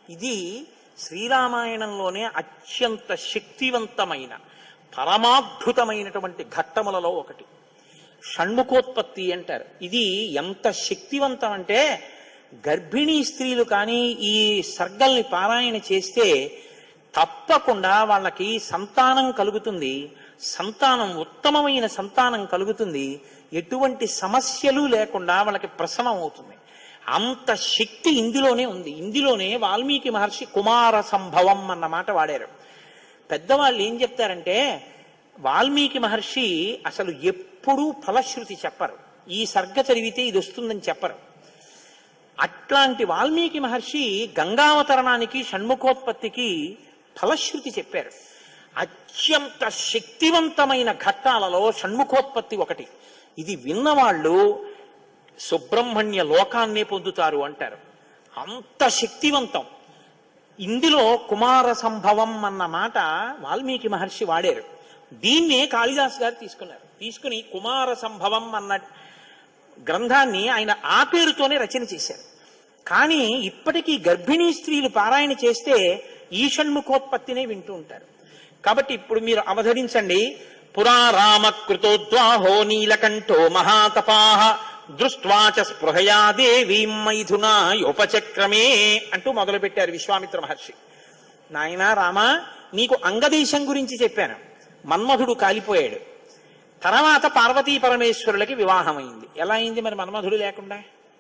ఇది శ్రీరామాయణంలోనే అత్యంత శక్తివంతమైన పరమాద్భుతమైనటువంటి ఘట్టములలో ఒకటి షణ్ముఖోత్పత్తి అంటారు ఇది ఎంత శక్తివంతం అంటే గర్భిణీ స్త్రీలు కానీ ఈ సర్గల్ని పారాయణ చేస్తే తప్పకుండా వాళ్ళకి సంతానం కలుగుతుంది సంతానం ఉత్తమమైన సంతానం కలుగుతుంది ఎటువంటి సమస్యలు లేకుండా వాళ్ళకి ప్రసవం అవుతుంది అంత శక్తి ఇందులోనే ఉంది ఇందులోనే వాల్మీకి మహర్షి కుమార సంభవం అన్న మాట వాడారు పెద్దవాళ్ళు ఏం చెప్తారంటే వాల్మీకి మహర్షి అసలు ఎప్పుడూ ఫలశ్రుతి చెప్పరు ఈ సర్గ చదివితే ఇది వస్తుందని చెప్పరు అట్లాంటి వాల్మీకి మహర్షి గంగావతరణానికి షణ్ముఖోత్పత్తికి ఫలశ్రుతి చెప్పారు అత్యంత శక్తివంతమైన ఘట్టాలలో షణ్ముఖోత్పత్తి ఒకటి ఇది విన్నవాళ్ళు సుబ్రహ్మణ్య లోకాన్నే పొందుతారు అంటారు అంత శక్తివంతం ఇందులో కుమార సంభవం అన్న మాట వాల్మీకి మహర్షి వాడారు దీన్నే కాళిదాస్ గారు తీసుకున్నారు తీసుకుని కుమార సంభవం అన్న గ్రంథాన్ని ఆయన ఆ పేరుతోనే రచన చేశారు కానీ ఇప్పటికీ గర్భిణీ స్త్రీలు పారాయణ చేస్తే ఈ షణ్ముఖోత్పత్తినే వింటూ ఉంటారు కాబట్టి ఇప్పుడు మీరు అవధరించండి పురా రామకృతోద్వాహో నీలకంఠో మహాతపాహ దృష్ట్వాచ స్పృహయా దేవీం మైథునా యోపచక్రమే అంటూ మొదలుపెట్టారు విశ్వామిత్ర మహర్షి నాయనా రామా నీకు అంగదేశం గురించి చెప్పాను మన్మధుడు కాలిపోయాడు తర్వాత పార్వతీ పరమేశ్వరులకి వివాహమైంది ఎలా అయింది మరి మన్మధుడు లేకుండా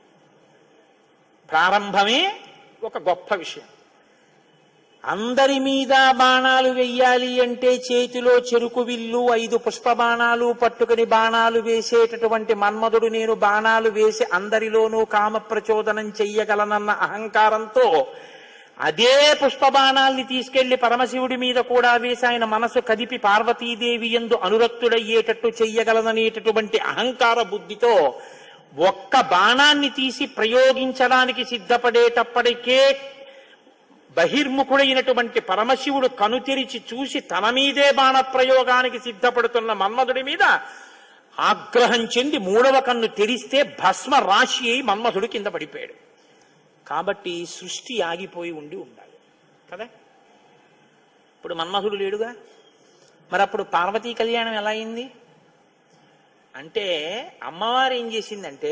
ప్రారంభమే ఒక గొప్ప విషయం అందరి మీద బాణాలు వెయ్యాలి అంటే చేతిలో చెరుకు విల్లు ఐదు పుష్ప బాణాలు పట్టుకుని బాణాలు వేసేటటువంటి మన్మధుడు నేను బాణాలు వేసి అందరిలోనూ కామ ప్రచోదనం చెయ్యగలనన్న అహంకారంతో అదే పుష్ప బాణాల్ని తీసుకెళ్లి పరమశివుడి మీద కూడా వేసి ఆయన మనసు కదిపి పార్వతీదేవి ఎందు అనురక్తుడయ్యేటట్టు చెయ్యగలననేటటువంటి అహంకార బుద్ధితో ఒక్క బాణాన్ని తీసి ప్రయోగించడానికి సిద్ధపడేటప్పటికే బహిర్ముఖుడైనటువంటి పరమశివుడు కనుతెరిచి చూసి తన మీదే బాణ ప్రయోగానికి సిద్ధపడుతున్న మన్మధుడి మీద ఆగ్రహం చెంది మూడవ కన్ను తెరిస్తే భస్మ రాశి అయి మన్మధుడు కింద పడిపోయాడు కాబట్టి సృష్టి ఆగిపోయి ఉండి ఉండాలి కదా ఇప్పుడు మన్మధుడు లేడుగా మరి అప్పుడు పార్వతీ కళ్యాణం ఎలా అయింది అంటే అమ్మవారు ఏం చేసిందంటే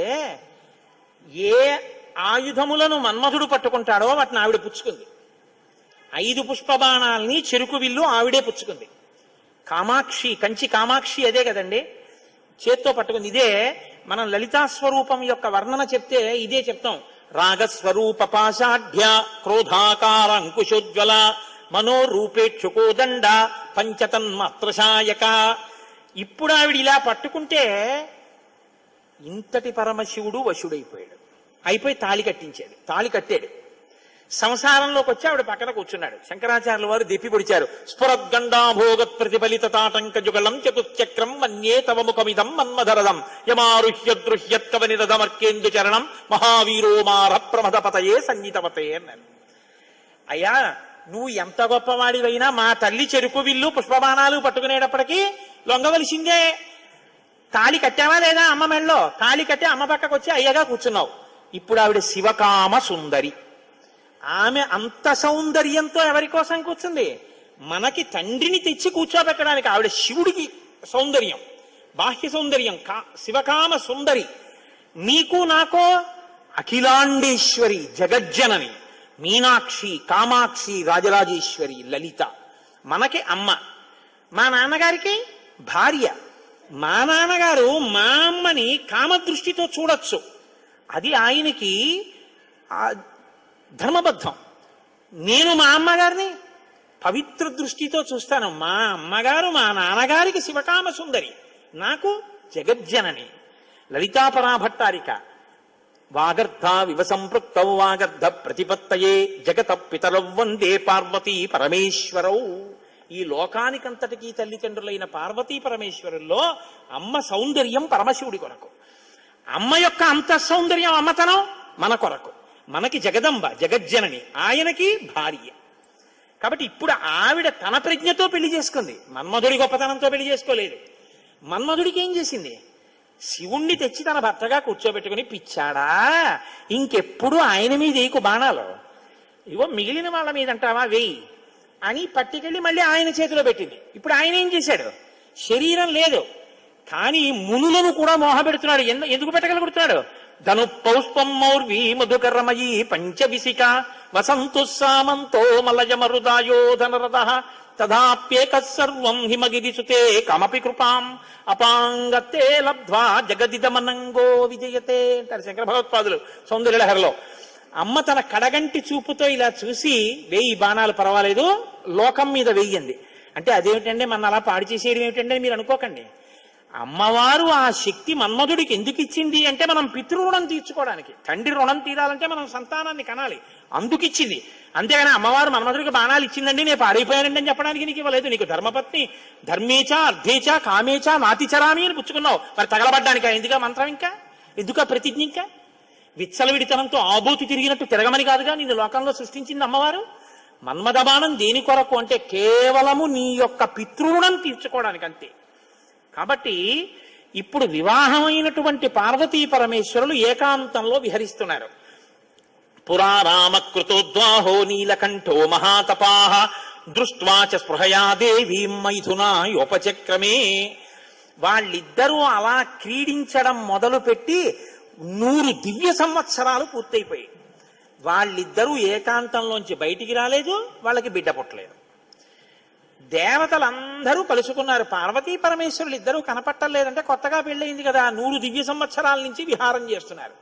ఏ ఆయుధములను మన్మధుడు పట్టుకుంటాడో వాటిని ఆవిడ పుచ్చుకుంది ఐదు పుష్పబాణాల్ని చెరుకు విల్లు ఆవిడే పుచ్చుకుంది కామాక్షి కంచి కామాక్షి అదే కదండి చేత్తో పట్టుకుంది ఇదే మనం లలితా స్వరూపం యొక్క వర్ణన చెప్తే ఇదే చెప్తాం రాగస్వరూప పాషాఢ్య క్రోధాకార అంకుశోజ్వల మనోరూపేక్షుకోదండ పంచతన్మాత్రశాయక ఇప్పుడు ఆవిడ ఇలా పట్టుకుంటే ఇంతటి పరమశివుడు వశుడైపోయాడు అయిపోయి తాళి కట్టించాడు తాళి కట్టాడు సంసారంలోకి వచ్చి ఆవిడ పక్కన కూర్చున్నాడు శంకరాచార్యుల వారు దెప్పి పొడిచారు స్ఫురద్గండాభోగత్ ప్రతిఫలిత తాటంక జుగళం చతుశ్చక్రం మన్యే తవ ముఖమిదం మన్మధరదం యమారుహ్య దృహ్యత్కవ నిరదమర్కేందు చరణం మహావీరో మార ప్రమద పతయే సంగీతవతే అన్నారు అయ్యా నువ్వు ఎంత గొప్పవాడివైనా మా తల్లి చెరుకు విల్లు పుష్పబాణాలు పట్టుకునేటప్పటికీ లొంగవలసిందే తాళి కట్టావా లేదా అమ్మ మెళ్ళలో తాళి కట్టి అమ్మ పక్కకు వచ్చి అయ్యగా కూర్చున్నావు ఇప్పుడు ఆవిడ శివకామ సుందరి ఆమె అంత సౌందర్యంతో ఎవరి కోసం కూర్చుంది మనకి తండ్రిని తెచ్చి కూర్చోబెట్టడానికి ఆవిడ శివుడికి సౌందర్యం బాహ్య సౌందర్యం కా శివకామ సుందరి నీకు నాకో అఖిలాండేశ్వరి జగజ్జనని మీనాక్షి కామాక్షి రాజరాజేశ్వరి లలిత మనకి అమ్మ మా నాన్నగారికి భార్య మా నాన్నగారు మా అమ్మని కామదృష్టితో చూడొచ్చు అది ఆయనకి ఆ, ధర్మబద్ధం నేను మా అమ్మగారిని పవిత్ర దృష్టితో చూస్తాను మా అమ్మగారు మా నాన్నగారికి శివకామ సుందరి నాకు జగజ్జనని లలితాపరాభట్టారిక వాగర్ధ వివ సంపృక్తౌ వాగర్ధ ప్రతిపత్తయే జగత పితరౌ వందే పార్వతీ పరమేశ్వరౌ ఈ లోకానికంతటికీ తల్లిదండ్రులైన పార్వతీ పరమేశ్వరుల్లో అమ్మ సౌందర్యం పరమశివుడి కొరకు అమ్మ యొక్క అంత సౌందర్యం అమ్మతనం మన కొరకు మనకి జగదంబ జగజ్జనని ఆయనకి భార్య కాబట్టి ఇప్పుడు ఆవిడ తన ప్రజ్ఞతో పెళ్లి చేసుకుంది మన్మధుడి గొప్పతనంతో పెళ్లి చేసుకోలేదు మన్మధుడికి ఏం చేసింది శివుణ్ణి తెచ్చి తన భర్తగా కూర్చోబెట్టుకుని పిచ్చాడా ఇంకెప్పుడు ఆయన మీద ఏకు బాణాలు ఇవో మిగిలిన వాళ్ళ మీద అంటావా వెయ్యి అని పట్టుకెళ్ళి మళ్ళీ ఆయన చేతిలో పెట్టింది ఇప్పుడు ఆయన ఏం చేశాడు శరీరం లేదు కానీ మునులను కూడా మోహపెడుతున్నాడు ఎందు- ఎందుకు పెట్టగలుగుతున్నాడు ధను పౌష్పం మౌర్వి మధుకరమయీ పంచవిశిక వసంతు సామంతో మలయమరుదాయోధనరథ తదాప్యేక సర్వం హిమగిరిసుతే కమపి కృపాం అపాంగతే లబ్ధ్వా జగదిదమనంగో విజయతే అంటారు శంకర భగవత్పాదులు సౌందర్యలహరిలో అమ్మ తన కడగంటి చూపుతో ఇలా చూసి వెయ్యి బాణాలు పర్వాలేదు లోకం మీద వెయ్యింది అంటే అదేమిటండి మన అలా పాడు చేసేయడం ఏమిటండి అని మీరు అనుకోకండి అమ్మవారు ఆ శక్తి మన్మధుడికి ఎందుకు ఇచ్చింది అంటే మనం పితృ రుణం తీర్చుకోవడానికి తండ్రి రుణం తీరాలంటే మనం సంతానాన్ని కనాలి అందుకు ఇచ్చింది అంతేగాని అమ్మవారు మన్మధుడికి బాణాలు ఇచ్చిందండి నేను పాడైపోయానండి అని చెప్పడానికి నీకు ఇవ్వలేదు నీకు ధర్మపత్ని ధర్మేచ అర్ధేచ కామేచ నాతిచరామి అని పుచ్చుకున్నావు మరి తగలబడ్డానికా ఎందుకా మంత్రం ఇంకా ఎందుకా ప్రతిజ్ఞ ఇంకా విచ్చలవిడితనంతో ఆబోతి తిరిగినట్టు తిరగమని కాదుగా నిన్ను లోకంలో సృష్టించింది అమ్మవారు మన్మథ బాణం దేని కొరకు అంటే కేవలము నీ యొక్క పితృరుణం తీర్చుకోవడానికి అంతే కాబట్టి ఇప్పుడు వివాహమైనటువంటి పార్వతీ పరమేశ్వరులు ఏకాంతంలో విహరిస్తున్నారు పురా రామకృతోద్వాహో నీలకంఠో మహాతపాహ దృష్ట్వా చ స్పృహయా దేవీం మైథునాయోపచక్రమే వాళ్ళిద్దరూ అలా క్రీడించడం మొదలుపెట్టి నూరు దివ్య సంవత్సరాలు పూర్తయిపోయాయి వాళ్ళిద్దరూ ఏకాంతంలోంచి బయటికి రాలేదు వాళ్ళకి బిడ్డ పుట్టలేదు దేవతలందరూ కలుసుకున్నారు పార్వతీ పరమేశ్వరులు ఇద్దరూ కనపట్టలేదంటే కొత్తగా పెళ్ళయింది కదా నూరు దివ్య సంవత్సరాల నుంచి విహారం చేస్తున్నారు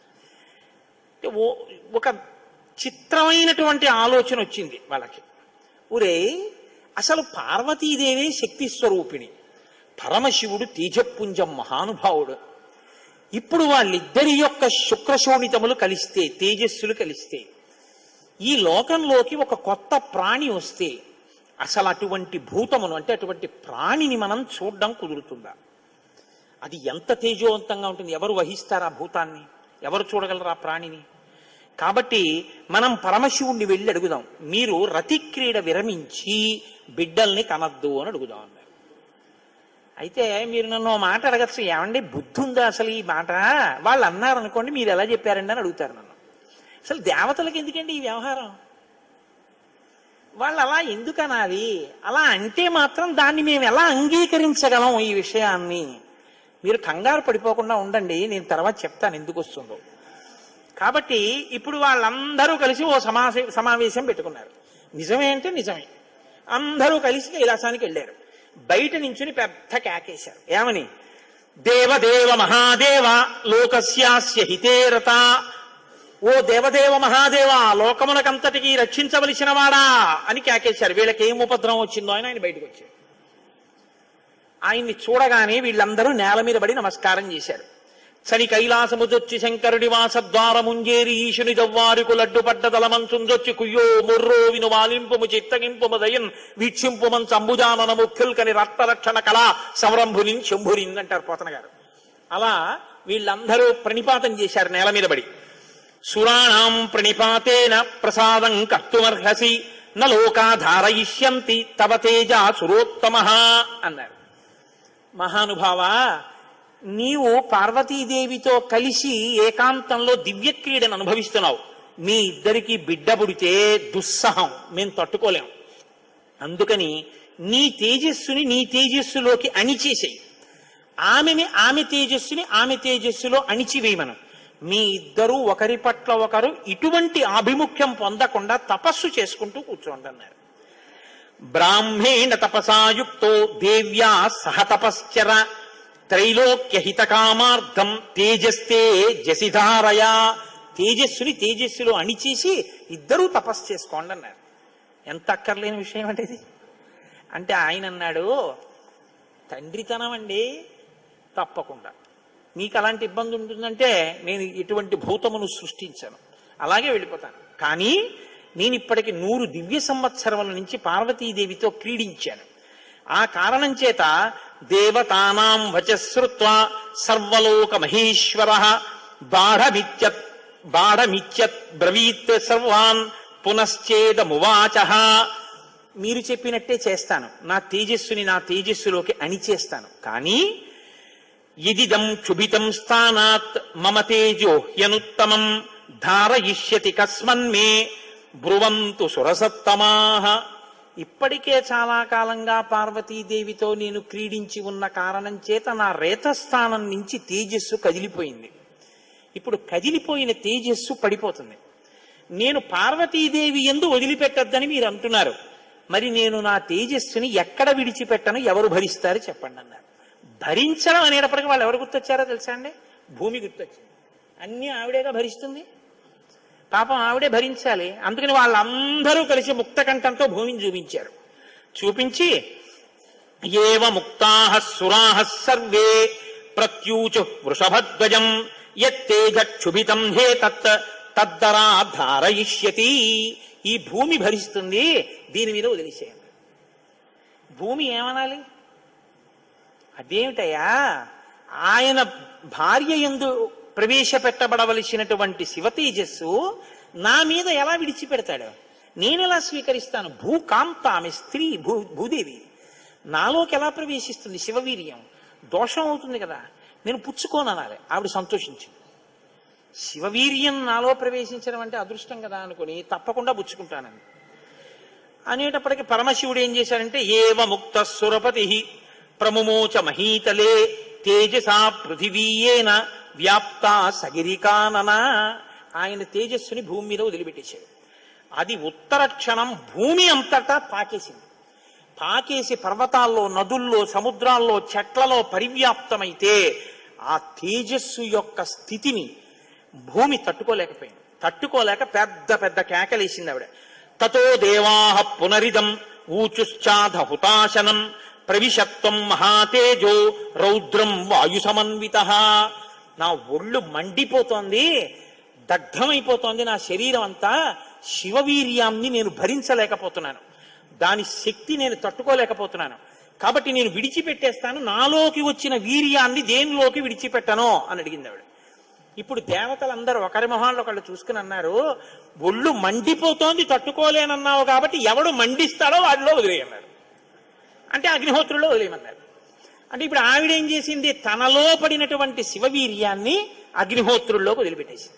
అంటే ఓ- ఒక చిత్రమైనటువంటి ఆలోచన వచ్చింది వాళ్ళకి ఊరే అసలు పార్వతీదేవి శక్తి స్వరూపిణి పరమశివుడు తేజపుంజం మహానుభావుడు ఇప్పుడు వాళ్ళిద్దరి యొక్క శుక్రశోణితములు కలిస్తే తేజస్సులు కలిస్తే ఈ లోకంలోకి ఒక కొత్త ప్రాణి వస్తే అసలు అటువంటి భూతమును అంటే అటువంటి ప్రాణిని మనం చూడడం కుదురుతుందా అది ఎంత తేజోవంతంగా ఉంటుంది ఎవరు వహిస్తారు ఆ భూతాన్ని ఎవరు చూడగలరు ఆ ప్రాణిని కాబట్టి మనం పరమశివుణ్ణి వెళ్ళి అడుగుదాం మీరు రతి క్రీడ విరమించి బిడ్డల్ని కనద్దు అని అడుగుదాం అన్నారు అయితే మీరు నన్ను ఓ మాట అడగచ్చు ఏమండి బుద్ధి ఉందా అసలు ఈ మాట వాళ్ళు అన్నారు అనుకోండి మీరు ఎలా చెప్పారండి అని అడుగుతారు నన్ను అసలు దేవతలకు ఎందుకండి ఈ వ్యవహారం వాళ్ళు అలా ఎందుకు అనాలి అలా అంటే మాత్రం దాన్ని మేము ఎలా అంగీకరించగలం ఈ విషయాన్ని మీరు కంగారు పడిపోకుండా ఉండండి నేను తర్వాత చెప్తాను ఎందుకు వస్తుందో కాబట్టి ఇప్పుడు వాళ్ళందరూ కలిసి ఓ సమాసే సమావేశం పెట్టుకున్నారు నిజమే అంటే నిజమే అందరూ కలిసి కైలాసానికి వెళ్ళారు బయట నించుని పెద్ద కేకేశారు ఏమని దేవదేవ మహాదేవ లోకస్యాస్య హితేరత ఓ దేవదేవ మహాదేవ లోకమునకంతటికి రక్షించవలసిన వాడా అని కేకేశారు వీళ్ళకి ఏం ఉపద్రవం వచ్చిందో అని ఆయన బయటకు వచ్చారు ఆయన్ని చూడగానే వీళ్ళందరూ నేల మీద పడి నమస్కారం చేశారు చని కైలాసముజొచ్చి శంకరుడి వాసద్వారముంజేరి ఈశుని దవ్వారుకు లడ్డుపడ్డ దళమంచుంజొచ్చి కుయ్యో ముర్రో విను వాలింపుము చిత్తగింపుము దయన్ వీక్షింపుమన్ సంబుజానన ముఖ్యుల్కని రక్తరక్షణ కళా సంరంభునిన్ శంభునిన్ అంటారు పోతన గారు అలా వీళ్ళందరూ ప్రణిపాతం చేశారు నేల మీద పడి సురాణం ప్రణిపాతేన ప్రసాదం కర్తుమర్హసి న లోకా ధారయిష్యంతి తవ తేజ సురోత్తమ అన్నారు మహానుభావ నీవు పార్వతీదేవితో కలిసి ఏకాంతంలో దివ్య క్రీడను అనుభవిస్తున్నావు మీ ఇద్దరికి బిడ్డ పుడితే దుస్సహం మేము తట్టుకోలేం అందుకని నీ తేజస్సుని నీ తేజస్సులోకి అణిచేసేయి ఆమెని ఆమె తేజస్సుని ఆమె తేజస్సులో అణిచివేయమను మీ ఇద్దరూ ఒకరి పట్ల ఒకరు ఇటువంటి ఆభిముఖ్యం పొందకుండా తపస్సు చేసుకుంటూ కూర్చోండి అన్నారు బ్రాహ్మేణ తపసాయుక్తో దేవ్యా సహ తపశ్చర త్రైలోక్య హితకామార్థం తేజస్తే జసిధారయా తేజస్సుని తేజస్సులో అణిచేసి ఇద్దరూ తపస్సు చేసుకోండి అన్నారు ఎంత అక్కర్లేని విషయం అంటే ఇది అంటే ఆయన అన్నాడు తండ్రితనం అండి తప్పకుండా మీకు అలాంటి ఇబ్బంది ఉంటుందంటే నేను ఇటువంటి భూతమును సృష్టించాను అలాగే వెళ్ళిపోతాను కానీ నేను ఇప్పటికి నూరు దివ్య సంవత్సరముల నుంచి పార్వతీదేవితో క్రీడించాను ఆ కారణం చేత దేవతానాం వచశ్రుత్వా సర్వలోక మహేశ్వర బాఢమిత్యత్ బాఢమిత్యత్ బ్రవీత్ సర్వాన్ పునశ్చేదమువాచ మీరు చెప్పినట్టే చేస్తాను నా తేజస్సుని నా తేజస్సులోకి అణిచేస్తాను కానీ ఇదిదం క్షుభితం స్థానాత్ మమ తేజో హ్యనుత్తమం ధారయిష్యతి కస్మన్మే బ్రువంతు సురసత్తమాహ ఇప్పటికే చాలా కాలంగా పార్వతీదేవితో నేను క్రీడించి ఉన్న కారణం చేత నా రేతస్థానం నుంచి తేజస్సు కదిలిపోయింది ఇప్పుడు కదిలిపోయిన తేజస్సు పడిపోతుంది నేను పార్వతీదేవి ఎందు వదిలిపెట్టద్దని మీరు అంటున్నారు మరి నేను నా తేజస్సుని ఎక్కడ విడిచిపెట్టను ఎవరు భరిస్తారు చెప్పండి అన్నారు భరించడం అనేటప్పటికీ వాళ్ళు ఎవరు గుర్తొచ్చారో తెలుసా అండి భూమి గుర్తొచ్చింది అన్ని ఆవిడేగా భరిస్తుంది పాపం ఆవిడే భరించాలి అందుకని వాళ్ళందరూ కలిసి ముక్తకంఠంతో భూమిని చూపించారు చూపించి ఏవ ముక్తాహ సురాహ సర్వే ప్రత్యూచు వృషభధ్వజం యత్తేజక్షుభితం హే తత్ తద్దరా ధారయిష్యతి ఈ భూమి భరిస్తుంది దీని మీద వదిలేసేయండి భూమి ఏమనాలి అదేమిటయ్యా ఆయన భార్య ఎందు ప్రవేశపెట్టబడవలసినటువంటి శివ తేజస్సు నా మీద ఎలా విడిచిపెడతాడు నేను ఎలా స్వీకరిస్తాను భూకాంత ఆమె స్త్రీ భూ భూదేవి నాలోకి ఎలా ప్రవేశిస్తుంది శివవీర్యం దోషం అవుతుంది కదా నేను పుచ్చుకోననాలి ఆవిడ సంతోషించింది శివవీర్యం నాలో ప్రవేశించడం అంటే అదృష్టం కదా అనుకుని తప్పకుండా పుచ్చుకుంటానని అనేటప్పటికి పరమశివుడు ఏం చేశాడంటే ఏవ ముక్త సురపతి ప్రముమోచ మహీతలే తేజసా పృథివీయేన వ్యాప్త సగిరికానన ఆయన తేజస్సుని భూమి మీద వదిలిపెట్టేశాడు అది ఉత్తర క్షణం భూమి అంతటా పాకేసింది పాకేసి పర్వతాల్లో నదుల్లో సముద్రాల్లో చెట్లలో పరివ్యాప్తమైతే ఆ తేజస్సు యొక్క స్థితిని భూమి తట్టుకోలేకపోయింది తట్టుకోలేక పెద్ద పెద్ద కేకలేసింది ఆవిడ తతో దేవాహ పునరిదం ఊచుశ్చాధ హుతాశనం ప్రవిశత్వం మహాతేజో రౌద్రం వాయు సమన్విత నా ఒళ్ళు మండిపోతోంది దగ్ధమైపోతోంది నా శరీరం అంతా శివవీర్యాన్ని నేను భరించలేకపోతున్నాను దాని శక్తి నేను తట్టుకోలేకపోతున్నాను కాబట్టి నేను విడిచిపెట్టేస్తాను నాలోకి వచ్చిన వీర్యాన్ని దేనిలోకి విడిచిపెట్టను అని అడిగింది ఆవిడ ఇప్పుడు దేవతలందరూ ఒకరి మొహాల్లో ఒకళ్ళు చూసుకుని అన్నారు ఒళ్ళు మండిపోతోంది తట్టుకోలేనన్నావు కాబట్టి ఎవడు మండిస్తాడో వాడిలో వదిలేయన్నారు అంటే అగ్నిహోత్రుల్లో వదిలేయమన్నారు అంటే ఇప్పుడు ఆవిడ ఏం చేసింది తనలో పడినటువంటి శివవీర్యాన్ని అగ్నిహోత్రుల్లోకి వదిలిపెట్టేసింది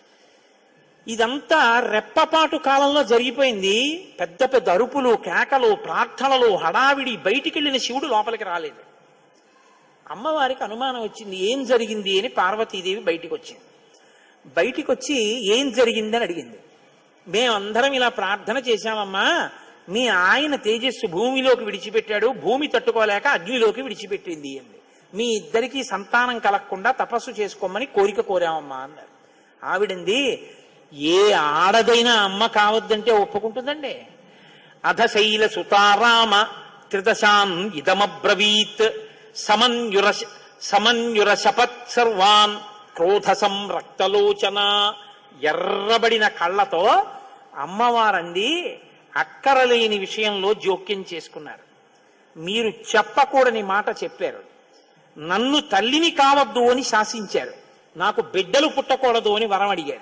ఇదంతా రెప్పపాటు కాలంలో జరిగిపోయింది పెద్ద పెద్ద అరుపులు కేకలు ప్రార్థనలు హడావిడి బయటికి వెళ్ళిన శివుడు లోపలికి రాలేదు అమ్మవారికి అనుమానం వచ్చింది ఏం జరిగింది అని పార్వతీదేవి బయటికి వచ్చింది బయటికి వచ్చి ఏం జరిగిందని అడిగింది మేమందరం ఇలా ప్రార్థన చేశామమ్మా మీ ఆయన తేజస్సు భూమిలోకి విడిచిపెట్టాడు భూమి తట్టుకోలేక అగ్నిలోకి విడిచిపెట్టింది అంది మీ ఇద్దరికి సంతానం కలగకుండా తపస్సు చేసుకోమని కోరిక కోరామమ్మా అన్నారు ఆవిడంది ఏ ఆడదైనా అమ్మ కావద్దంటే ఒప్పుకుంటుందండి అధశైల సుతారామ త్రిదశాం ఇదమబ్రవీత్ సమన్యుర సమన్యుర శపత్ సర్వాన్ క్రోధ సంరక్తలోచన ఎర్రబడిన కళ్ళతో అమ్మవారంది అక్కరలేని విషయంలో జోక్యం చేసుకున్నారు మీరు చెప్పకూడని మాట చెప్పారు నన్ను తల్లిని కావద్దు అని శాసించారు నాకు బిడ్డలు పుట్టకూడదు అని వరం అడిగారు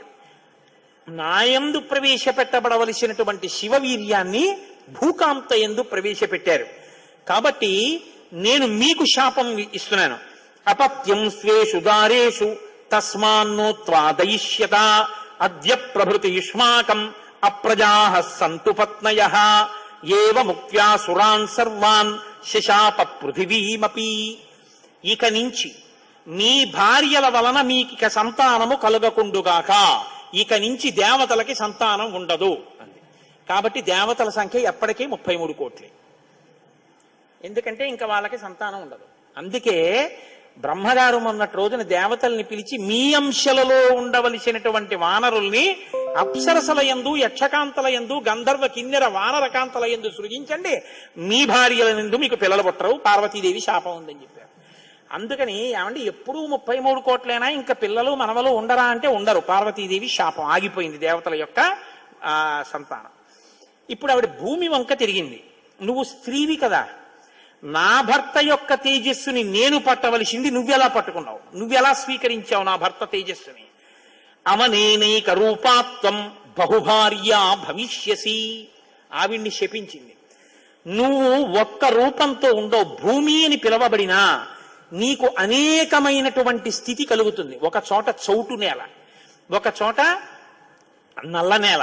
నాయందు ప్రవేశపెట్టబడవలసినటువంటి శివవీర్యాన్ని భూకాంత ఎందు ప్రవేశపెట్టారు కాబట్టి నేను మీకు శాపం ఇస్తున్నాను అపత్యం స్వేషు దారేషు తస్మాన్నో త్వాదయిష్యత అద్య ప్రభృతి యుష్మాకం అప్రజా సంతు పత్నయ ఏవ ముక్త్యా సురాన్ సర్వాన్ శశాప పృథివీమపి ఇక నుంచి మీ భార్యల వలన మీకిక సంతానము కలుగకుండుగాక ఇక నుంచి దేవతలకి సంతానం ఉండదు అంది కాబట్టి దేవతల సంఖ్య ఎప్పటికీ ముప్పై మూడు కోట్లే ఎందుకంటే ఇంకా వాళ్ళకి సంతానం ఉండదు అందుకే బ్రహ్మగారు మొన్నటి రోజున దేవతల్ని పిలిచి మీ అంశలలో ఉండవలసినటువంటి వానరుల్ని అప్సరసల యందు యక్షకాంతల యందు గంధర్వ కిన్నెర వానరకాంతల యందు సృజించండి మీ భార్యల యందు మీకు పిల్లలు పుట్టరు పార్వతీదేవి శాపం ఉందని చెప్పారు అందుకని ఏమండి ఎప్పుడూ ముప్పై మూడు కోట్లైనా ఇంకా పిల్లలు మనవలు ఉండరా అంటే ఉండరు పార్వతీదేవి శాపం ఆగిపోయింది దేవతల యొక్క ఆ, సంతానం ఇప్పుడు ఆవిడ భూమి వంక తిరిగింది నువ్వు స్త్రీవి కదా నా భర్త యొక్క తేజస్సుని నేను పట్టవలసింది నువ్వెలా పట్టుకున్నావు నువ్వెలా స్వీకరించావు నా భర్త తేజస్సుని అవనేనైక రూపాత్వం బహుభార్యా భవిష్యసి ఆవిడ్ని శపించింది నువ్వు ఒక్క రూపంతో ఉండవు భూమి అని పిలవబడినా నీకు అనేకమైనటువంటి స్థితి కలుగుతుంది ఒక చోట చౌటు నేల ఒక చోట నల్ల నేల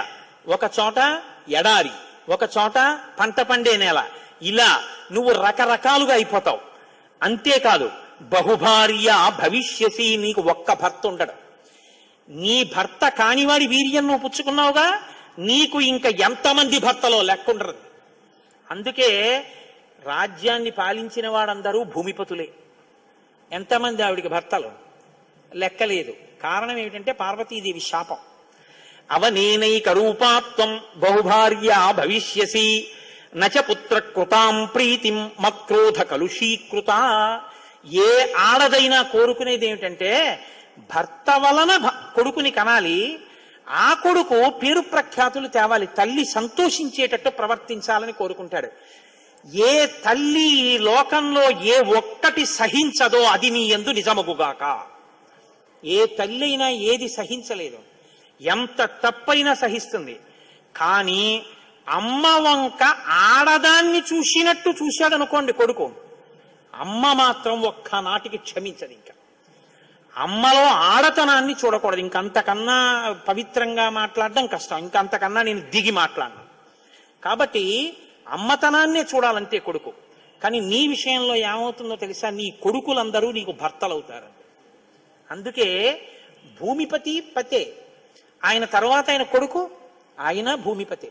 ఒక చోట ఎడారి ఒక చోట పంట పండే నేల ఇలా నువ్వు రకరకాలుగా అయిపోతావు అంతేకాదు బహుభార్య భవిష్యసి నీకు ఒక్క భర్త ఉండడు నీ భర్త కానివాడి వీర్యం నువ్వు పుచ్చుకున్నావుగా నీకు ఇంకా ఎంతమంది భర్తలో లెక్కుండరు అందుకే రాజ్యాన్ని పాలించిన వాడందరూ భూమిపతులే ఎంతమంది ఆవిడికి భర్తలు లెక్కలేదు కారణం ఏమిటంటే పార్వతీదేవి శాపం అవనేనైక రూపాత్వం బహుభార్య భవిష్యసి నచ పుత్ర కృతాం ప్రీతిం మక్రోధ కలుషీకృత ఏ ఆడదైనా కోరుకునేది ఏమిటంటే భర్త వలన భ- కొడుకుని కనాలి ఆ కొడుకు పేరు ప్రఖ్యాతులు తేవాలి తల్లి సంతోషించేటట్టు ప్రవర్తించాలని కోరుకుంటాడు ఏ తల్లి ఈ లోకంలో ఏ ఒక్కటి సహించదో అది నీ ఎందు నిజమగుగాక ఏ తల్లి అయినా ఏది సహించలేదు ఎంత తప్పైనా సహిస్తుంది కానీ అమ్మ వంక ఆడదాన్ని చూసినట్టు చూశాడు అనుకోండి కొడుకు అమ్మ మాత్రం ఒక్కనాటికి క్షమించదు ఇంకా అమ్మలో ఆడతనాన్ని చూడకూడదు ఇంకంతకన్నా పవిత్రంగా మాట్లాడడం కష్టం ఇంకంతకన్నా నేను దిగి మాట్లాడను కాబట్టి అమ్మతనాన్నే చూడాలంతే కొడుకు కానీ నీ విషయంలో ఏమవుతుందో తెలుసా నీ కొడుకులందరూ నీకు భర్తలవుతారు అందుకే భూమిపతి పతే ఆయన తర్వాత ఆయన కొడుకు ఆయన భూమిపతే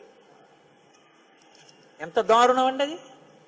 ఎంత దారుణం అండి అది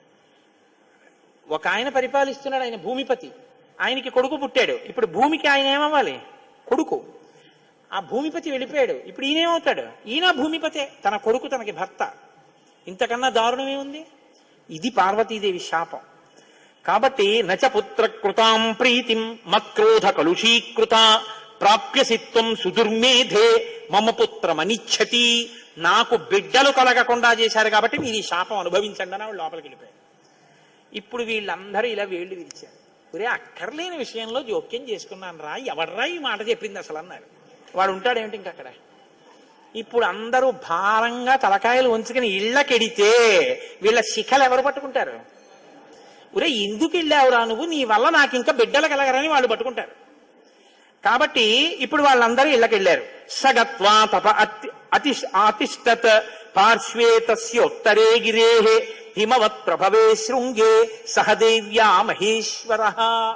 ఒక ఆయన పరిపాలిస్తున్నాడు ఆయన భూమిపతి ఆయనకి కొడుకు పుట్టాడు ఇప్పుడు భూమికి ఆయన ఏమవ్వాలి కొడుకు ఆ భూమిపతి వెళ్ళిపోయాడు ఇప్పుడు ఈయనేమవుతాడు ఈయన భూమిపతే తన కొడుకు తనకి భర్త ఇంతకన్నా దారుణం ఏముంది ఇది పార్వతీదేవి శాపం కాబట్టి నచ పుత్ర కృతాం ప్రీతిం మక్రోధ కలుషీకృత ప్రాప్యసిత్వం సుదుర్మేధే మమ పుత్రమనిచ్చతి నాకు బిడ్డలు కలగకుండా చేశారు కాబట్టి మీరు ఈ శాపం అనుభవించండి అని ఆవిడ లోపలికి వెళ్ళిపోయారు ఇప్పుడు వీళ్ళందరూ ఇలా వేళ్ళు విరిచారు ఒరే అక్కర్లేని విషయంలో జోక్యం చేసుకున్నాను రా ఎవర్రా ఈ మాట చెప్పింది అసలు అన్నారు వాడు ఉంటాడేమిటి ఇంక అక్కడ ఇప్పుడు అందరూ భారంగా తలకాయలు ఉంచుకుని ఇళ్ళకెడితే వీళ్ళ శిఖలు ఎవరు పట్టుకుంటారు ఒరే ఎందుకు వెళ్ళావురా నువ్వు నీ వల్ల నాకు ఇంకా బిడ్డలు కలగరని వాళ్ళు పట్టుకుంటారు కాబట్టి ఇప్పుడు వాళ్ళందరూ ఇళ్ళకి వెళ్ళారు సగత్వా తప అతి అతి ఆతిష్టత్ పార్శ్వే తస్యోత్తరే గిరే హిమవత్ ప్రభవే శృంగే సహదేవ్యా మహేశ్వర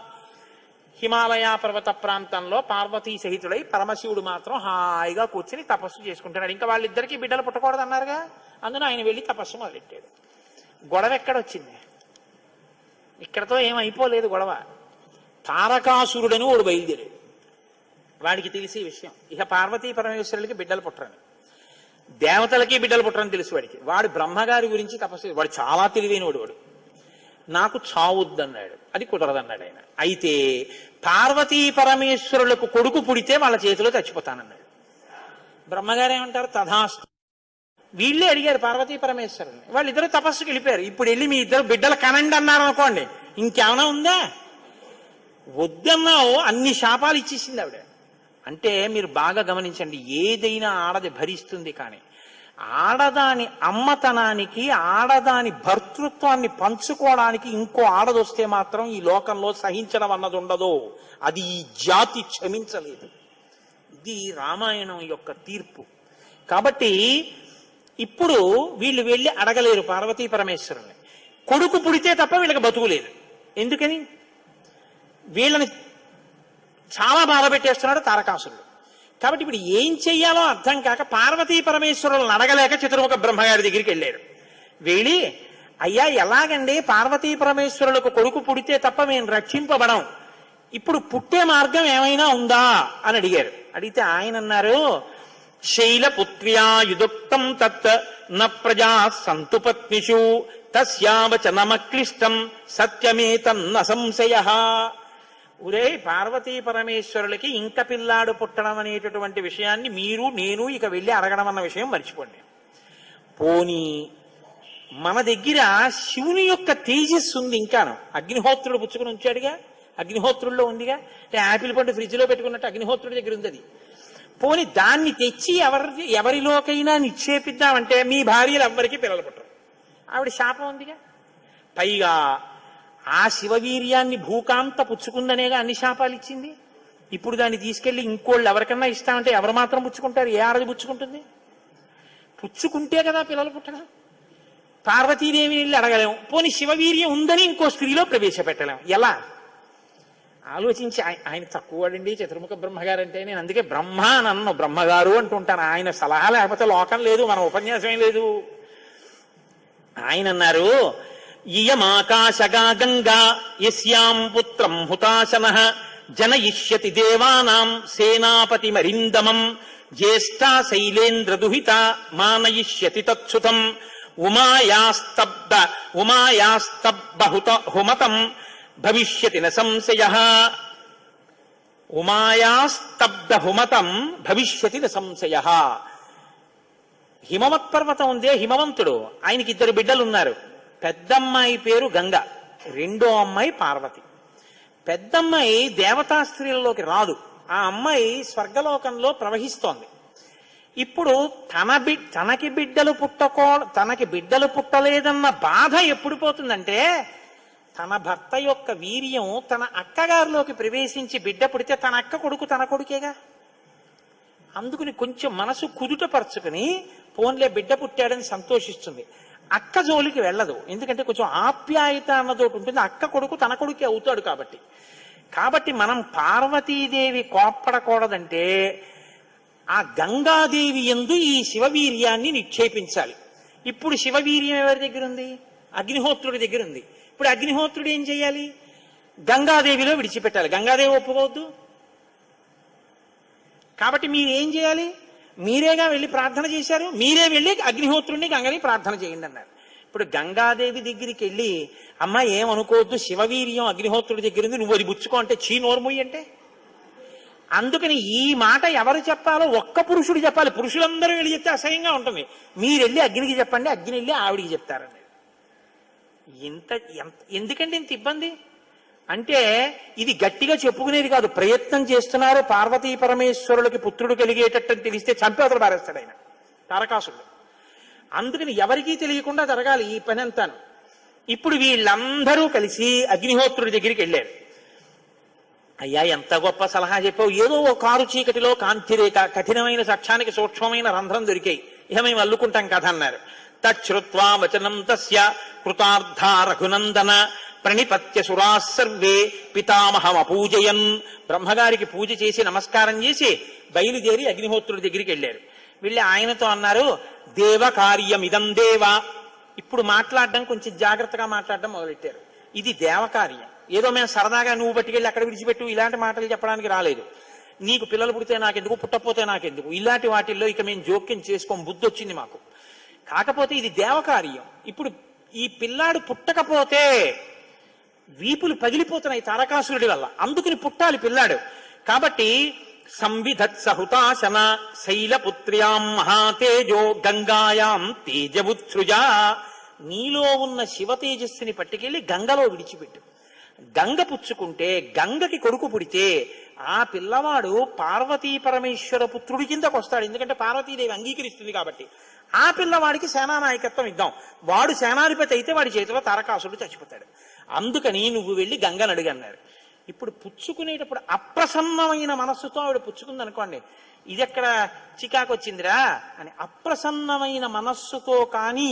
హిమాలయ పర్వత ప్రాంతంలో పార్వతీ సహితుడై పరమశివుడు మాత్రం హాయిగా కూర్చుని తపస్సు చేసుకుంటున్నాడు ఇంకా వాళ్ళిద్దరికీ బిడ్డలు పుట్టకూడదు అన్నారుగా అందున ఆయన వెళ్ళి తపస్సు మొదలెట్టాడు గొడవ ఎక్కడొచ్చింది ఇక్కడతో ఏమైపోలేదు గొడవ తారకాసురుడని వాడు బయలుదేరాడు వాడికి తెలిసే విషయం ఇక పార్వతీ పరమేశ్వరులకి బిడ్డలు పుట్టరని దేవతలకి బిడ్డలు పుట్టరని తెలుసు వాడికి వాడు బ్రహ్మగారి గురించి తపస్సు వాడు చాలా తెలివైనవాడు వాడు నాకు చావుద్దన్నాడు అది కుదరదన్నాడు ఆయన అయితే పార్వతీ పరమేశ్వరులకు కొడుకు పుడితే వాళ్ళ చేతిలో చచ్చిపోతానన్నాడు బ్రహ్మగారు ఏమంటారు తథాస్తు వీళ్ళే అడిగారు పార్వతీ పరమేశ్వరుని వాళ్ళిద్దరు తపస్సుకి వెళ్ళిపోయారు ఇప్పుడు వెళ్ళి మీ ఇద్దరు బిడ్డలు కనండి అన్నారు అనుకోండి ఇంకేమైనా ఉందా వద్దన్నావు అన్ని శాపాలు ఇచ్చేసింది ఆవిడ అంటే మీరు బాగా గమనించండి ఏదైనా ఆడది భరిస్తుంది కానీ ఆడదాని అమ్మతనానికి ఆడదాని భర్తృత్వాన్ని పంచుకోవడానికి ఇంకో ఆడదొస్తే మాత్రం ఈ లోకంలో సహించడం అన్నది ఉండదు అది ఈ జాతి క్షమించలేదు ఇది రామాయణం యొక్క తీర్పు కాబట్టి ఇప్పుడు వీళ్ళు వెళ్ళి అడగలేరు పార్వతీ పరమేశ్వరుని కొడుకు పుడితే తప్ప వీళ్ళకి బతుకులేదు ఎందుకని వీళ్ళని చాలా బాధ పెట్టేస్తున్నాడు తారకాసురుడు కాబట్టి ఇప్పుడు ఏం చెయ్యాలో అర్థం కాక పార్వతీ పరమేశ్వరులను అడగలేక చతుర్ముఖ బ్రహ్మగారి దగ్గరికి వెళ్ళారు వెళ్ళి అయ్యా ఎలాగండి పార్వతీ పరమేశ్వరులకు కొడుకు పుడితే తప్ప మేము రక్షింపబడం ఇప్పుడు పుట్టే మార్గం ఏమైనా ఉందా అని అడిగారు అడిగితే ఆయన అన్నారు శైలపుత్ర్యా యుదుక్తం తత్ న ప్రజా సంతు పత్నిషు తస్యావచనమక్లిష్టం సత్యమేతన్న సంశయ ఒరే పార్వతీ పరమేశ్వరులకి ఇంక పిల్లాడు పుట్టడం అనేటటువంటి విషయాన్ని మీరు నేను ఇక వెళ్ళి అడగడం అన్న విషయం మర్చిపోండి పోనీ మన దగ్గర శివుని యొక్క తేజస్సు ఉంది ఇంకాను అగ్నిహోత్రుడు పుచ్చుకుని ఉంచాడుగా అగ్నిహోత్రుల్లో ఉందిగా అంటే యాపిల్ పండు ఫ్రిడ్జ్ లో పెట్టుకున్నట్టు అగ్నిహోత్రుడి దగ్గర ఉంది అది పోని దాన్ని తెచ్చి ఎవరి ఎవరిలోకైనా నిక్షేపిద్దామంటే మీ భార్యలు ఎవ్వరికీ పిల్లలు పుట్టరు ఆవిడ శాపం ఉందిగా పైగా ఆ శివవీర్యాన్ని భూకాంత పుచ్చుకుందనేగా అన్ని శాపాలు ఇచ్చింది ఇప్పుడు దాన్ని తీసుకెళ్లి ఇంకోళ్ళు ఎవరికన్నా ఇస్తామంటే ఎవరు మాత్రం పుచ్చుకుంటారు ఏ ఆడది పుచ్చుకుంటుంది పుచ్చుకుంటే కదా పిల్లలు పుట్టడం పార్వతీదేవి వెళ్ళి అడగలేము పోనీ శివవీర్యం ఉందని ఇంకో స్త్రీలో ప్రవేశపెట్టలేము ఎలా ఆలోచించి ఆయ- ఆయన తక్కువ వాడండి చతుర్ముఖ బ్రహ్మగారు అంటే నేను అందుకే బ్రహ్మ అని అన్ను బ్రహ్మగారు అంటుంటాను ఆయన సలహా లేకపోతే లోకం లేదు మన ఉపన్యాసమే లేదు ఆయన అన్నారు ఇయమాకాశగా గంగా యస్యాం పుత్రం హుతాశన జనయిష్యతి దేవానాం సేనాపతి మరిందమం జ్యేష్ఠా శైలేంద్ర దుహిత మానయిష్యతి తత్సుతం ఉమాయాస్తబ్ద ఉమాయాస్తబ్బహుత హుమతం భవిష్యతి న సంశయ ఉమాయాస్తబ్ద హుమతం భవిష్యతి న సంశయ హిమవత్ పర్వతం ఉందే హిమవంతుడు ఆయనకి ఇద్దరు బిడ్డలు ఉన్నారు పెద్దమ్మాయి పేరు గంగ రెండో అమ్మాయి పార్వతి పెద్దమ్మాయి దేవతా స్త్రీలలోకి రాదు ఆ అమ్మాయి స్వర్గలోకంలో ప్రవహిస్తోంది ఇప్పుడు తన బి తనకి బిడ్డలు పుట్టకో తనకి బిడ్డలు పుట్టలేదన్న బాధ ఎప్పుడు పోతుందంటే తన భర్త యొక్క వీర్యం తన అక్కగారిలోకి ప్రవేశించి బిడ్డ పుడితే తన అక్క కొడుకు తన కొడుకేగా అందుకుని కొంచెం మనసు కుదుటపరుచుకుని పోన్లే బిడ్డ పుట్టాడని సంతోషిస్తుంది అక్క జోలికి వెళ్ళదు ఎందుకంటే కొంచెం ఆప్యాయత అన్నదోటి ఉంటుంది అక్క కొడుకు తన కొడుకే అవుతాడు కాబట్టి కాబట్టి మనం పార్వతీదేవి కోప్పడకూడదంటే ఆ గంగాదేవి ఎందు ఈ శివవీర్యాన్ని నిక్షేపించాలి ఇప్పుడు శివవీర్యం ఎవరి దగ్గర ఉంది అగ్నిహోత్రుడి దగ్గర ఉంది ఇప్పుడు అగ్నిహోత్రుడు ఏం చేయాలి గంగాదేవిలో విడిచిపెట్టాలి గంగాదేవి ఒప్పుకోవద్దు కాబట్టి మీరు ఏం చేయాలి మీరేగా వెళ్ళి ప్రార్థన చేశారు మీరే వెళ్ళి అగ్నిహోత్రుడిని గంగని ప్రార్థన చేయండి అన్నారు ఇప్పుడు గంగాదేవి దగ్గరికి వెళ్ళి అమ్మ ఏమనుకోవద్దు శివవీర్యం అగ్నిహోత్రుడి దగ్గర ఉంది నువ్వు అది బుచ్చుకో అంటే చీ నోర్ముయ్యి అంటే అందుకని ఈ మాట ఎవరు చెప్పాలో ఒక్క పురుషుడు చెప్పాలి పురుషులందరూ వెళ్ళి చెప్తే అసహ్యంగా ఉంటుంది మీరు వెళ్ళి అగ్నికి చెప్పండి అగ్ని వెళ్ళి ఆవిడికి చెప్తారండి ఇంత ఎంత ఎందుకంటే ఇంత ఇబ్బంది అంటే ఇది గట్టిగా చెప్పుకునేది కాదు ప్రయత్నం చేస్తున్నారు పార్వతీ పరమేశ్వరులకి పుత్రుడు కలిగేటట్టు అని తెలిస్తే చంపి అతడు పారేస్తాడు ఆయన తారకాసుడు అందుకని ఎవరికీ తెలియకుండా జరగాలి ఈ పని అంతాను ఇప్పుడు వీళ్ళందరూ కలిసి అగ్నిహోత్రుడి దగ్గరికి వెళ్ళారు అయ్యా ఎంత గొప్ప సలహా చెప్పావు ఏదో ఓ కారు చీకటిలో కాంతిరేఖ కఠినమైన సాక్ష్యానికి సూక్ష్మమైన రంధ్రం దొరికాయి ఇక మేము అల్లుకుంటాం కథ అన్నారు తచ్చుత్వా వచనం తస్య కృతార్థ రఘునందన ప్రణిపత్య సురా సర్వే పితామహం అపూజయన్ బ్రహ్మగారికి పూజ చేసి నమస్కారం చేసి బయలుదేరి అగ్నిహోత్రుడి దగ్గరికి వెళ్ళారు వెళ్ళి ఆయనతో అన్నారు దేవ కార్యమిదం దేవ ఇప్పుడు మాట్లాడడం కొంచెం జాగ్రత్తగా మాట్లాడడం మొదలెట్టారు ఇది దేవకార్యం ఏదో మేము సరదాగా నువ్వు పట్టుకెళ్ళి అక్కడ విడిచిపెట్టు ఇలాంటి మాటలు చెప్పడానికి రాలేదు నీకు పిల్లలు పుడితే నాకెందుకు పుట్టకపోతే నాకెందుకు ఇలాంటి వాటిల్లో ఇక మేము జోక్యం చేసుకోం బుద్ధి వచ్చింది మాకు కాకపోతే ఇది దేవకార్యం ఇప్పుడు ఈ పిల్లాడు పుట్టకపోతే వీపులు పగిలిపోతున్నాయి తారకాసురుడి వల్ల అందుకుని పుట్టాలి పిల్లాడు కాబట్టి సంవిధత్ సహుతాశన శైలపుత్ర్యాం మహాతేజో గంగాయాం తేజవుత్సృజా నీలో ఉన్న శివ తేజస్సుని పట్టుకెళ్లి గంగలో విడిచిపెట్టు గంగ పుచ్చుకుంటే గంగకి కొడుకు పుడితే ఆ పిల్లవాడు పార్వతీ పరమేశ్వర పుత్రుడి కిందకు వస్తాడు ఎందుకంటే పార్వతీదేవి అంగీకరిస్తుంది కాబట్టి ఆ పిల్లవాడికి సేనానాయకత్వం ఇద్దాం వాడు సేనాధిపతి అయితే వాడి చేతిలో తారకాసుడు చచ్చిపోతాడు అందుకని నువ్వు వెళ్ళి గంగను అడిగి అన్నారు ఇప్పుడు పుచ్చుకునేటప్పుడు అప్రసన్నమైన మనస్సుతో ఆవిడ పుచ్చుకుంది అనుకోండి ఇది ఎక్కడ చికాకు వచ్చిందిరా అని అప్రసన్నమైన మనస్సుతో కానీ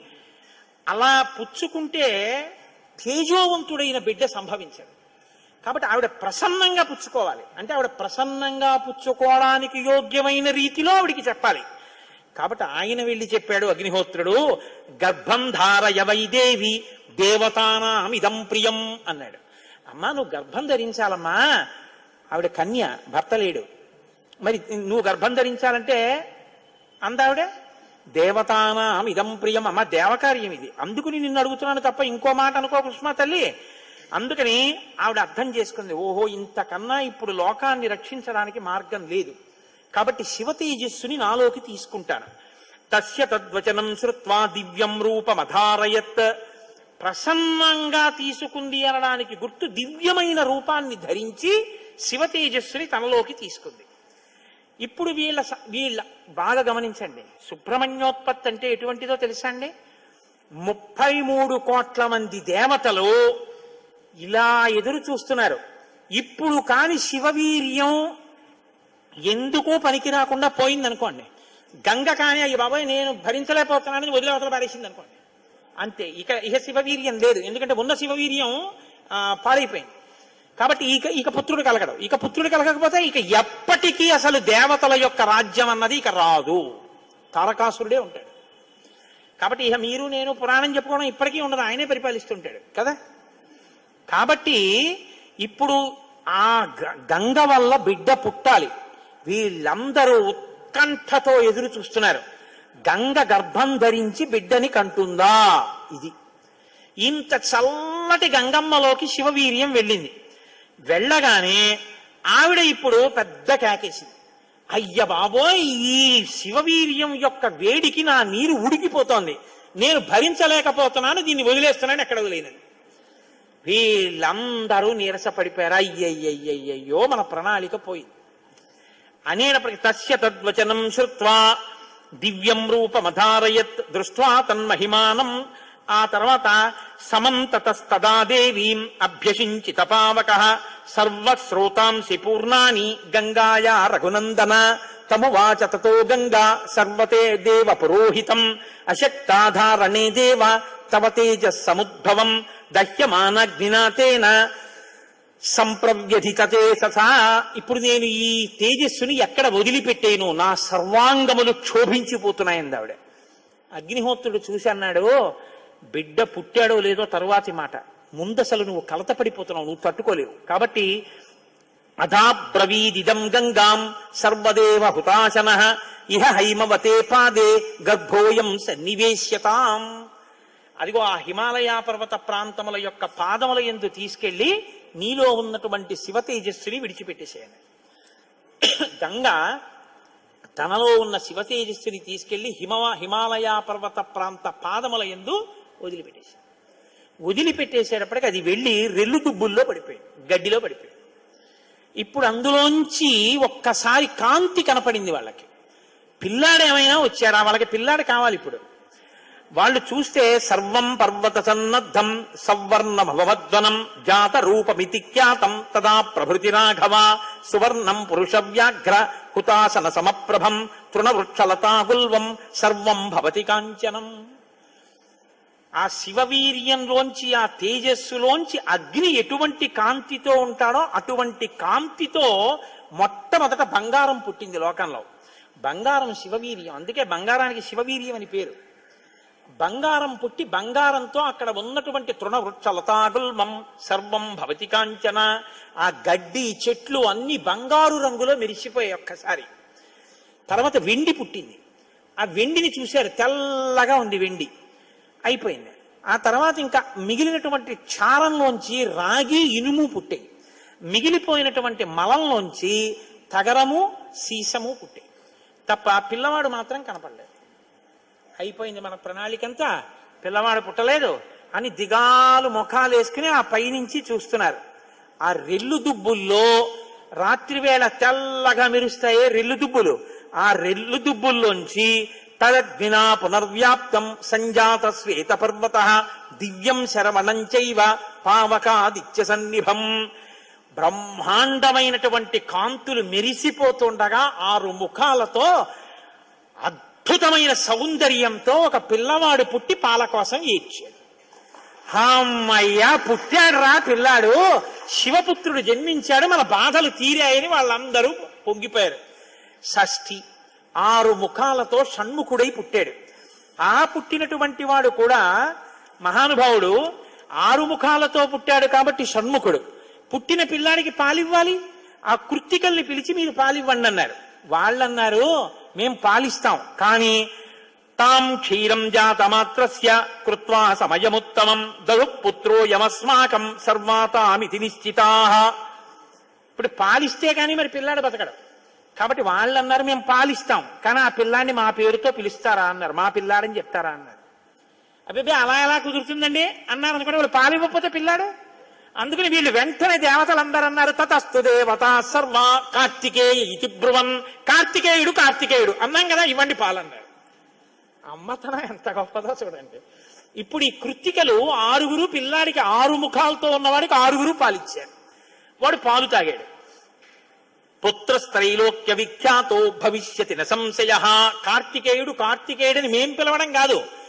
అలా పుచ్చుకుంటే తేజోవంతుడైన బిడ్డ సంభవించాడు కాబట్టి ఆవిడ ప్రసన్నంగా పుచ్చుకోవాలి అంటే ఆవిడ ప్రసన్నంగా పుచ్చుకోవడానికి యోగ్యమైన రీతిలో ఆవిడికి చెప్పాలి కాబట్టి ఆయన వెళ్ళి చెప్పాడు అగ్నిహోత్రుడు గర్భం ధారయ వైదేవి దేవతానాం ఇదం ప్రియం అన్నాడు అమ్మా నువ్వు గర్భం ధరించాలమ్మా ఆవిడ కన్య భర్త లేడు మరి నువ్వు గర్భం ధరించాలంటే అందావిడ దేవతానాం ఇదం ప్రియం అమ్మ దేవకార్యం ఇది అందుకుని నిన్ను అడుగుతున్నాను తప్ప ఇంకో మాట అనుకో కృష్ణ తల్లి అందుకని ఆవిడ అర్థం చేసుకుంది ఓహో ఇంతకన్నా ఇప్పుడు లోకాన్ని రక్షించడానికి మార్గం లేదు కాబట్టి శివ తేజస్సుని నాలోకి తీసుకుంటాను తస్య తద్వచనం శ్రుత్వా దివ్యం రూపమధారయత్ ప్రసన్నంగా తీసుకుంది అనడానికి గుర్తు దివ్యమైన రూపాన్ని ధరించి శివ తేజస్సుని తనలోకి తీసుకుంది ఇప్పుడు వీళ్ళ స- వీళ్ళ బాగా గమనించండి సుబ్రహ్మణ్యోత్పత్తి అంటే ఎటువంటిదో తెలుసా అండి ముప్పై మూడు కోట్ల మంది దేవతలు ఇలా ఎదురు చూస్తున్నారు ఇప్పుడు కాని శివవీర్యం ఎందుకో పనికి రాకుండా పోయిందనుకోండి గంగ కానీ అయ్యి బాబాయ్ నేను భరించలేకపోతున్నానని వదిలి అవతల పారేసింది అనుకోండి అంతే ఇక ఇక శివవీర్యం లేదు ఎందుకంటే ఉన్న శివవీర్యం ఆ, పాడైపోయింది కాబట్టి ఇక ఇక పుత్రుడు కలగడు ఇక పుత్రుడు కలగకపోతే ఇక ఎప్పటికీ అసలు దేవతల యొక్క రాజ్యం అన్నది ఇక రాదు తారకాసురుడే ఉంటాడు కాబట్టి ఇక మీరు నేను పురాణం చెప్పుకోవడం ఇప్పటికీ ఉండదు ఆయనే పరిపాలిస్తుంటాడు కదా కాబట్టి ఇప్పుడు ఆ గ- గంగ వల్ల బిడ్డ పుట్టాలి వీళ్ళందరూ ఉత్కంఠతో ఎదురు చూస్తున్నారు గంగ గర్భం ధరించి బిడ్డని కంటుందా ఇది ఇంత చల్లటి గంగమ్మలోకి శివవీర్యం వెళ్ళింది వెళ్ళగానే ఆవిడ ఇప్పుడు పెద్ద కేకేసింది అయ్య బాబోయ్ ఈ శివవీర్యం యొక్క వేడికి నా నీరు ఉడికిపోతోంది నేను భరించలేకపోతున్నాను దీన్ని వదిలేస్తున్నాను ఎక్కడ వదిలేనని వీళ్ళందరూ నీరసపడిపోయారు అయ్యయ్యయ్యయ్యో మన ప్రణాళిక పోయింది అనేటప్పటికి తస్య తద్వచనం శ్రుత్వా దివ్యం రూపమధారయత్ దృష్ట్వా తన్మహిమానం ఆ తర్వాత సమంతతస్తదా దేవీం అభ్యసించిత పావక సర్వశ్రోతాంసి పూర్ణాని గంగాయా రఘునందన తమువాచ తతో గంగా సర్వతే దేవ పురోహితం అశక్తాధారణే దేవ తవ తేజ సముద్భవం దహ్యమానగ్నినాతేన సంప్రవ్యధితతే ససా ఇప్పుడు నేను ఈ తేజస్సుని ఎక్కడ వదిలిపెట్టేను నా సర్వాంగములు క్షోభించిపోతున్నాయంది ఆవిడ అగ్నిహోత్రుడు చూసి అన్నాడు బిడ్డ పుట్టాడో లేదో తరువాతి మాట ముందసలు నువ్వు కలతపడిపోతున్నావు నువ్వు తట్టుకోలేవు కాబట్టి అధాబ్రవీదిదం గంగాం సర్వదేవ హుతాశన ఇహ హైమవతే పాదే గర్భోయం సన్నివేశ్యతాం అదిగో ఆ హిమాలయ పర్వత ప్రాంతముల యొక్క పాదముల ఎందు తీసుకెళ్లి నీలో ఉన్నటువంటి శివ తేజస్సుని విడిచిపెట్టేసేయండి గంగ తనలో ఉన్న శివ తేజస్సుని తీసుకెళ్లి హిమ హిమాలయ పర్వత ప్రాంత పాదముల ఎందు వదిలిపెట్టేశాడు వదిలిపెట్టేసేటప్పటికి అది వెళ్ళి రెల్లు దుబ్బుల్లో పడిపోయింది గడ్డిలో పడిపోయింది ఇప్పుడు అందులోంచి ఒక్కసారి కాంతి కనపడింది వాళ్ళకి పిల్లాడు ఏమైనా వచ్చారా వాళ్ళకి పిల్లాడు కావాలి ఇప్పుడు వాళ్ళు చూస్తే సర్వం పర్వత సన్నద్ధం సవర్ణ భవద్వనం జాత రూపమితి ఖ్యాతం తదా ప్రభృతి రాఘవ సువర్ణం పురుష వ్యాఘ్ర హుతాసన సమప్రభం తృణవృక్షలతాగుల్వం సర్వం భవతి కాంచనం ఆ శివవీర్యంలోంచి ఆ తేజస్సులోంచి అగ్ని ఎటువంటి కాంతితో ఉంటాడో అటువంటి కాంతితో మొట్టమొదట బంగారం పుట్టింది లోకంలో బంగారం శివవీర్యం అందుకే బంగారానికి శివవీర్యం అని పేరు బంగారం పుట్టి బంగారంతో అక్కడ ఉన్నటువంటి తృణవృక్ష లతాగుల్మం సర్వం భవతి కాంచన ఆ గడ్డి చెట్లు అన్ని బంగారు రంగులో మెరిసిపోయాయి ఒక్కసారి తర్వాత వెండి పుట్టింది ఆ వెండిని చూశారు తెల్లగా ఉంది వెండి అయిపోయింది ఆ తర్వాత ఇంకా మిగిలినటువంటి చారంలోంచి రాగి ఇనుము పుట్టాయి మిగిలిపోయినటువంటి మలంలోంచి తగరము సీసము పుట్టాయి తప్ప పిల్లవాడు మాత్రం కనపడలేదు అయిపోయింది మన ప్రణాళిక అంతా పిల్లవాడు పుట్టలేదు అని దిగాలు ముఖాలు వేసుకుని ఆ పైనుంచి చూస్తున్నారు ఆ రెల్లు దుబ్బుల్లో రాత్రివేళ తెల్లగా మెరుస్తాయే రెల్లు దుబ్బులు ఆ రెల్లు దుబ్బుల్లోంచి తదగ్నినా పునర్వ్యాప్తం సంజాత శ్వేత పర్వత దివ్యం శరవణం చైవ పావకాదిత్య సన్నిభం బ్రహ్మాండమైనటువంటి కాంతులు మెరిసిపోతుండగా ఆరు ముఖాలతో అద్భుతమైన సౌందర్యంతో ఒక పిల్లవాడు పుట్టి పాల కోసం ఏడ్చాడు అమ్మయ్యా పుట్టాడు రా పిల్లాడు శివపుత్రుడు జన్మించాడు మన బాధలు తీరాయని వాళ్ళందరూ పొంగిపోయారు షష్ఠి ఆరు ముఖాలతో షణ్ముఖుడై పుట్టాడు ఆ పుట్టినటువంటి వాడు కూడా మహానుభావుడు ఆరు ముఖాలతో పుట్టాడు కాబట్టి షణ్ముఖుడు పుట్టిన పిల్లాడికి పాలివ్వాలి ఆ కృత్తికల్ని పిలిచి మీరు పాలివ్వండి అన్నారు వాళ్ళన్నారు మేం పాలిస్తాం కానీ తాం క్షీరం జాతమాత్రస్య కృత్వా సమయముత్తమం దరు పుత్రో యమస్మాకం సర్వాతామితి నిశ్చితా ఇప్పుడు పాలిస్తే కానీ మరి పిల్లాడు బతకడు కాబట్టి వాళ్ళు అన్నారు మేము పాలిస్తాం కానీ ఆ పిల్లాన్ని మా పేరుతో పిలుస్తారా అన్నారు మా పిల్లాడని చెప్తారా అన్నారు అబ్బాయి అలా ఎలా కుదురుతుందండి అన్నారు అనుకుంటే వాళ్ళు పాలివ్వకపోతే పిల్లాడు అందుకని వీళ్ళు వెంటనే దేవతలందరూ అన్నారు తతస్తు దేవత సర్వ కార్తికేయ ఇతి బ్రువన్ కార్తికేయుడు కార్తికేయుడు అన్నాం కదా ఇవ్వండి పాలన్నారు అమ్మతనం ఎంత గొప్పదో చూడండి ఇప్పుడు ఈ కృత్తికలు ఆరుగురు పిల్లాడికి ఆరు ముఖాలతో ఉన్నవాడికి ఆరుగురు పాలిచ్చారు వాడు పాలు తాగాడు పుత్రస్త్రైలోక్య విఖ్యాతో భవిష్యతి న సంశయ కార్తికేయుడు కార్తికేయుడని మేం పిలవడం కాదు